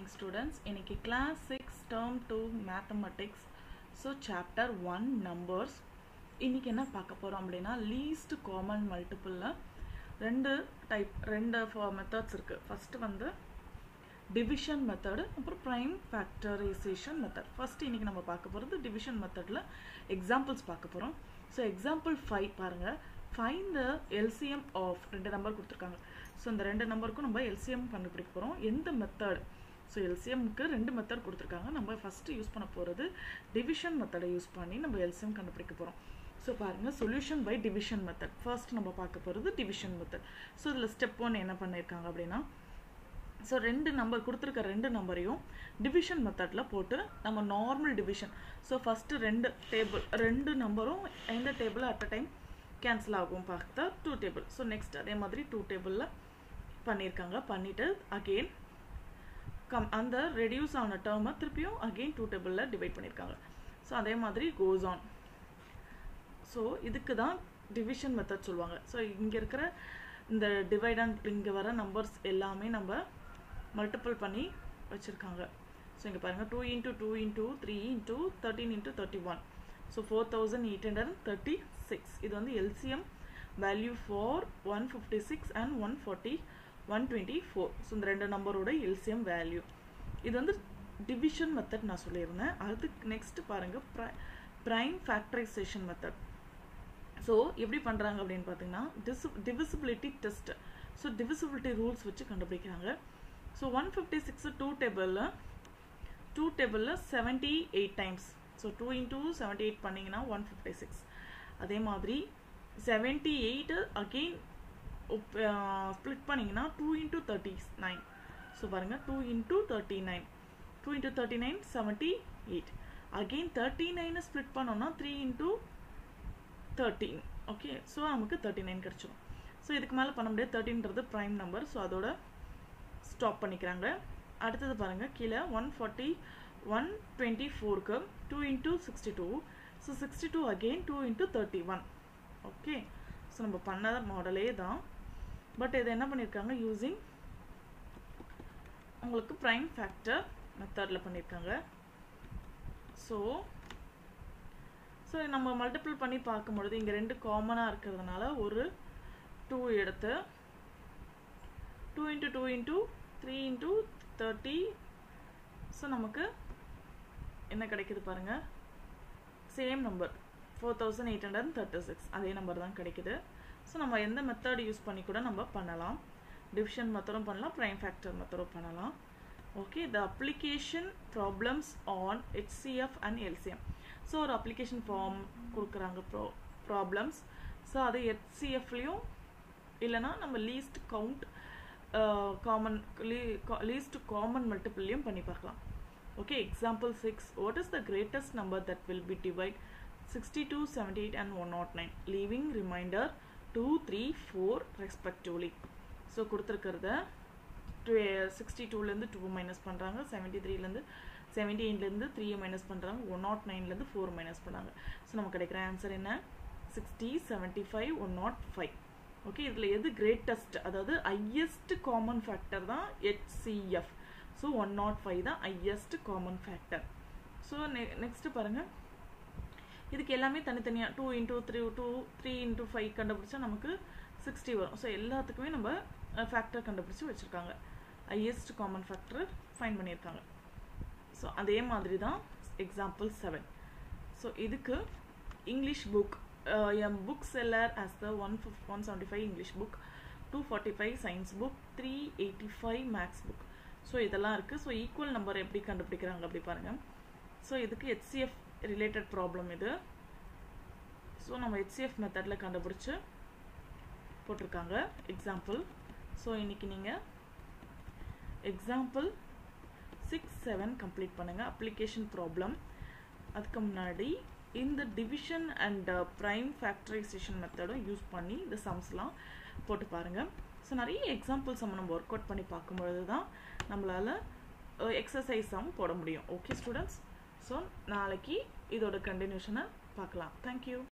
morning students இன்னைக்கு class six term two mathematics so chapter one numbers இன்னைக்கு என்ன பார்க்க போகிறோம் அப்படின்னா லீஸ்ட் காமன் மல்டிப்புளில் ரெண்டு டைப் ரெண்டு மெத்தட்ஸ் இருக்குது ஃபஸ்ட்டு வந்து டிவிஷன் மெத்தடு அப்புறம் ப்ரைம் ஃபேக்டரைசேஷன் மெத்தட் ஃபஸ்ட்டு இன்றைக்கி நம்ம பார்க்க போகிறது டிவிஷன் மெத்தடில் எக்ஸாம்பிள்ஸ் பார்க்க போகிறோம் ஸோ எக்ஸாம்பிள் ஃபைவ் பாருங்கள் ஃபைன் த எல்சிஎம் ஆஃப் ரெண்டு நம்பர் கொடுத்துருக்காங்க ஸோ இந்த ரெண்டு நம்பருக்கும் நம்ம எல்சிஎம் கண்டுபிடிக்க போகிறோம் எந்த மெத்தட் ஸோ எல்சிஎம்க்கு ரெண்டு மெத்தட் கொடுத்துருக்காங்க நம்ம ஃபஸ்ட்டு யூஸ் பண்ண போகிறது டிவிஷன் மெத்தடை யூஸ் பண்ணி நம்ம எல்சிஎம் கண்டுபிடிக்க போகிறோம் ஸோ பாருங்கள் solution by division method first நம்ம பார்க்க போகிறது டிவிஷன் மெத்தட் ஸோ இதில் ஸ்டெப் ஒன் என்ன பண்ணியிருக்காங்க அப்படின்னா ஸோ ரெண்டு நம்பர் கொடுத்துருக்க ரெண்டு நம்பரையும் டிவிஷன் மெத்தடில் போட்டு நம்ம நார்மல் டிவிஷன் ஸோ ஃபஸ்ட்டு ரெண்டு டேபிள் ரெண்டு நம்பரும் எந்த table at a time cancel ஆகும் பார்த்தா டூ டேபிள் ஸோ நெக்ஸ்ட் அதே மாதிரி டூ டேபிளில் பண்ணியிருக்காங்க பண்ணிவிட்டு அகெயின் கம் அந்த ரெடியூஸ் ஆன டேர்மை திருப்பியும் அகெயின் டூ டேபிளில் டிவைட் பண்ணியிருக்காங்க ஸோ அதே மாதிரி கோஸ் ஆன் ஸோ இதுக்கு தான் டிவிஷன் மெத்தட் சொல்லுவாங்க ஸோ இங்கே இருக்கிற இந்த டிவைட் அண்ட் இங்கே வர நம்பர்ஸ் எல்லாமே நம்ம மல்டிபிள் பண்ணி வச்சுருக்காங்க ஸோ இங்கே பாருங்கள் two into two into three into thirteen into thirty one so four thousand eight hundred thirty six இது வந்து LCM value for one fifty six and one forty one twenty four so இந்த ரெண்டு நம்பரோட LCM value இது வந்து division method நான் சொல்லியிருந்தேன் அதுக்கு நெக்ஸ்ட் பாருங்கள் ப்ரை ப்ரைம் ஃபேக்டரைசேஷன் மெத்தட் ஸோ எப்படி பண்ணுறாங்க அப்படின்னு பார்த்தீங்கன்னா டிஸ் divisibility test so divisibility rules வச்சு கண்டுபிடிக்கிறாங்க so one fifty six two டேபிளில் டூ டேபிளில் seventy eight times so two into seventy eight பண்ணிங்கன்னா ஒன் ஃபிஃப்டி சிக்ஸ் அதே மாதிரி செவன்ட்டி எயிட்டு அகெயின் ஸ்ப்ளிட் பண்ணிங்கன்னா two into thirty nine so பாருங்கள் two into thirty nine two into thirty nine seventy eight again thirty நைனை split பண்ணோன்னா three into thirteen okay so நமக்கு thirty nine கிடச்சிரும் ஸோ இதுக்கு மேலே பண்ண முடியாது தேர்ட்டின்றது ப்ரைம் நம்பர் ஸோ அதோட ஸ்டாப் பண்ணிக்கிறாங்க அடுத்தது பாருங்கள் கீழே ஒன் ஃபார்ட்டி ஒன் டுவெண்ட்டி ஃபோருக்கு two into sixty two so sixty two again two into thirty one okay so நம்ம பண்ண மாடலே தான் பட் இது என்ன பண்ணியிருக்காங்க யூஸிங் உங்களுக்கு ப்ரைம் ஃபேக்டர் மெத்தடில் பண்ணியிருக்காங்க ஸோ ஸோ நம்ம மல்டிபிள் பண்ணி பார்க்கும்பொழுது இங்கே ரெண்டு காமனாக இருக்கிறதுனால ஒரு டூ எடுத்து two into two into three into thirty so நமக்கு என்ன கிடைக்குது பாருங்கள் same number four thousand eight hundred thirty six அதே நம்பர் தான் கிடைக்குது ஸோ நம்ம எந்த மெத்தட் யூஸ் பண்ணி கூட நம்ம பண்ணலாம் டிவிஷன் மெத்தடும் பண்ணலாம் ப்ரைம் ஃபேக்டர் மெத்தடும் பண்ணலாம் okay the application problems on HCF and LCM so ஒரு அப்ளிகேஷன் ஃபார்ம் கொடுக்குறாங்க ப்ரோ ப்ராப்ளம்ஸ் ஸோ அது ஹெச்சிஎஃப்லேயும் இல்லைனா நம்ம least count common least common மல்டிபிள்லையும் பண்ணி பார்க்கலாம் okay example six what is the greatest number that will be divide sixty two seventy eight and one not nine leaving remainder two three four respectively so கொடுத்துருக்கிறத two sixty டூலேருந்து two minus பண்ணுறாங்க seventy த்ரீலேருந்து seventy எயிட்லேருந்து த்ரீயை minus பண்ணுறாங்க one not நைன்லேருந்து four minus பண்ணுறாங்க so நமக்கு கிடைக்கிற ஆன்சர் என்ன sixty seventy five one not five okay இதில் எது கிரேட்டஸ்ட் அதாவது ஹையஸ்ட் காமன் ஃபேக்டர் தான் HCF so one not five தான் ஹையஸ்ட் காமன் ஃபேக்டர் ஸோ நெ நெக்ஸ்ட்டு பாருங்கள் இதுக்கு எல்லாமே தனித்தனியாக two into three two three into five கண்டுபிடிச்சா நமக்கு சிக்ஸ்டி வரும் ஸோ எல்லாத்துக்குமே நம்ம ஃபேக்டர் கண்டுபிடிச்சி வச்சுருக்காங்க ஹையஸ்ட் காமன் ஃபேக்டர் ஃபைன் பண்ணியிருக்காங்க ஸோ அதே மாதிரி தான் எக்ஸாம்பிள் செவன் ஸோ இதுக்கு English book M book seller as the one fifty one seventy five English book two forty five science book three eighty five maths book so இதெல்லாம் இருக்குது so equal number எப்படி கண்டுபிடிக்கிறாங்க அப்படி பாருங்கள் so இதுக்கு HCF related problem இது so நம்ம HCF மெத்தடில் கண்டுபிடிச்சி போட்டிருக்காங்க எக்ஸாம்பிள் ஸோ இன்றைக்கி நீங்கள் எக்ஸாம்பிள் சிக்ஸ் செவன் கம்ப்ளீட் பண்ணுங்கள் அப்ளிகேஷன் ப்ராப்ளம் அதுக்கு முன்னாடி இந்த டிவிஷன் அண்ட் ப்ரைம் ஃபேக்டரைசேஷன் மெத்தடும் யூஸ் பண்ணி இந்த சம்ஸ்லாம் போட்டு பாருங்கள் ஸோ நிறைய எக்ஸாம்பிள்ஸ் நம்ம நம்ம ஒர்க் அவுட் பண்ணி பார்க்கும்பொழுது தான் நம்மளால் எக்ஸசைஸாகவும் போட முடியும் ஓகே ஸ்டூடெண்ட்ஸ் ஸோ நாளைக்கு இதோட கண்டினியூஷனை பார்க்கலாம் தேங்க்யூ